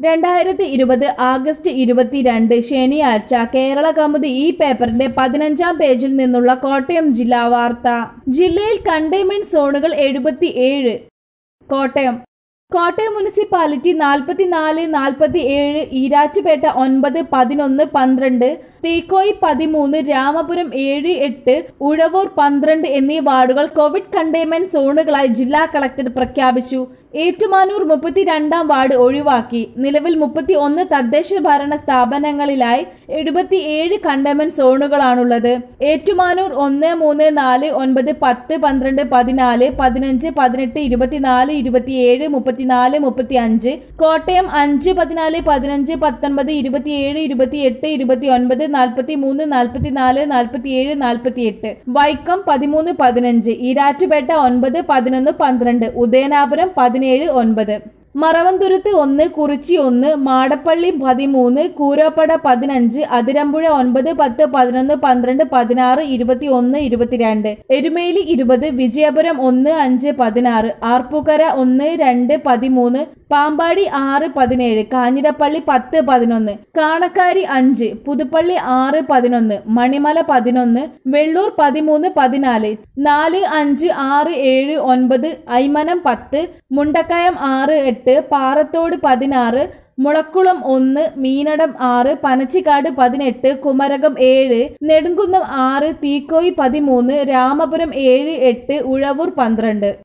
രണ്ടായിരത്തി ഇരുപത് ആഗസ്റ്റ് ഇരുപത്തിരണ്ട് ശനിയാഴ്ച കേരള കൗമുദി ഈ പേപ്പറിന്റെ പതിനഞ്ചാം പേജിൽ നിന്നുള്ള കോട്ടയം ജില്ലാ വാർത്ത ജില്ലയിൽ കണ്ടെയ്ൻമെന്റ് സോണുകൾ എഴുപത്തിയേഴ് കോട്ടയം കോട്ടയം മുനിസിപ്പാലിറ്റി നാൽപ്പത്തിനാല് നാൽപ്പത്തി ഏഴ് ഈരാറ്റുപേട്ട ഒൻപത് പതിനൊന്ന് പന്ത്രണ്ട് തീക്കോയി പതിമൂന്ന് രാമപുരം ഏഴ് എട്ട് ഉഴവൂർ പന്ത്രണ്ട് എന്നീ വാർഡുകൾ കോവിഡ് കണ്ടെയ്ൻമെന്റ് സോണുകളായി ജില്ലാ കളക്ടർ പ്രഖ്യാപിച്ചു ഏറ്റുമാനൂർ മുപ്പത്തിരണ്ടാം വാർഡ് ഒഴിവാക്കി നിലവിൽ മുപ്പത്തി ഒന്ന് തദ്ദേശ ഭരണ സ്ഥാപനങ്ങളിലായി എഴുപത്തിയേഴ് കണ്ടെയ്ൻമെന്റ് സോണുകളാണുള്ളത് ഏറ്റുമാനൂർ ഒന്ന് മൂന്ന് നാല് ഒൻപത് പത്ത് പന്ത്രണ്ട് പതിനാല് പതിനഞ്ച് പതിനെട്ട് ഇരുപത്തിനാല് ഇരുപത്തിയേഴ് മുപ്പത്തിനാല് മുപ്പത്തി അഞ്ച് കോട്ടയം അഞ്ച് പതിനാല് പതിനഞ്ച് പത്തൊൻപത് ഇരുപത്തിയേഴ് ഇരുപത്തിയെട്ട് ഇരുപത്തി ഒൻപത് നാൽപ്പത്തി മൂന്ന് നാൽപ്പത്തിനാല് നാൽപ്പത്തിയേഴ് നാൽപ്പത്തിയെട്ട് വൈക്കം പതിമൂന്ന് പതിനഞ്ച് ഈരാറ്റുപേട്ട ഒൻപത് പതിനൊന്ന് പന്ത്രണ്ട് ഉദയനാപുരം പതിനേഴ് ഒൻപത് മറവന്തുരുത്ത് ഒന്ന് കുറിച്ചി ഒന്ന് മാടപ്പള്ളി പതിമൂന്ന് കൂരോപ്പട പതിനഞ്ച് അതിരമ്പുഴ ഒൻപത് പത്ത് പതിനൊന്ന് പന്ത്രണ്ട് പതിനാറ് ഇരുപത്തി ഒന്ന് ഇരുപത്തിരണ്ട് എരുമേലി ഇരുപത് വിജയപുരം ഒന്ന് അഞ്ച് പതിനാറ് ആർപ്പൂക്കര ഒന്ന് രണ്ട് പതിമൂന്ന് പാമ്പാടി ആറ് പതിനേഴ് കാഞ്ഞിരപ്പള്ളി പത്ത് പതിനൊന്ന് കാണക്കാരി അഞ്ച് പുതുപ്പള്ളി ആറ് പതിനൊന്ന് മണിമല പതിനൊന്ന് വെള്ളൂർ പതിമൂന്ന് പതിനാല് നാല് അഞ്ച് ആറ് ഏഴ് ഒൻപത് ഐമനം പത്ത് മുണ്ടക്കയം ആറ് എട്ട് പാറത്തോട് പതിനാറ് മുളക്കുളം ഒന്ന് മീനടം ആറ് പനച്ചിക്കാട് പതിനെട്ട് കുമരകം ഏഴ് നെടുങ്കുന്നം ആറ് തീക്കോയി പതിമൂന്ന് രാമപുരം ഏഴ് എട്ട് ഉഴവൂർ പന്ത്രണ്ട്